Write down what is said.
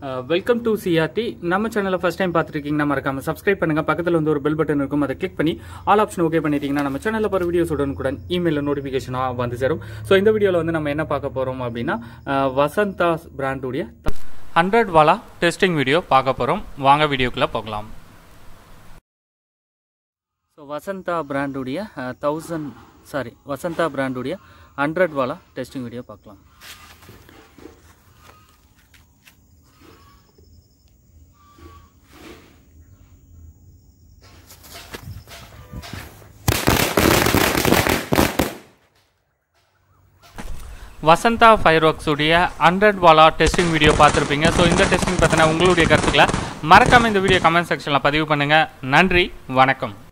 welcome to CRT நம்ம சேனலை first time பார்த்துருக்கீங்கன்னா மறக்காம சப்ஸ்கிரைப் பண்ணுங்க பக்கத்தில் வந்து ஒரு பெல் பட்டன் இருக்கும் அதை கிளிக் பண்ணி ஆல் ஆப்ஷன் ஓகே பண்ணிட்டீங்கன்னா நம்ம சேனலில் போகிற வீடியோஸ் உடனுக்குடன் இமெயிலில் நோட்டிஃபிகேஷனாக வந்து சேரும் ஸோ இந்த வீடியோவில் வந்து நம்ம என்ன பார்க்க போகிறோம் அப்படின்னா அஹ், வசந்தா பிராண்டுடைய ஹண்ட்ரட் வாலா டெஸ்டிங் வீடியோ பார்க்க போகிறோம் வாங்க வீடியோக்குள்ளே போகலாம் ஸோ வசந்தா பிராண்டுடைய தௌசண்ட் சாரி வசந்தா பிராண்டுடைய ஹண்ட்ரட் வாலா டெஸ்டிங் வீடியோ பார்க்கலாம் வசந்தா ஃபயர் ஒர்க்ஸுடைய ஹண்ட்ரட் வாலா டெஸ்டிங் வீடியோ பார்த்துருப்பீங்க ஸோ இந்த டெஸ்டிங் பற்றின உங்களுடைய கருத்துக்களை மறக்காமல் இந்த வீடியோ கமெண்ட் செக்ஷனில் பதிவு பண்ணுங்கள் நன்றி வணக்கம்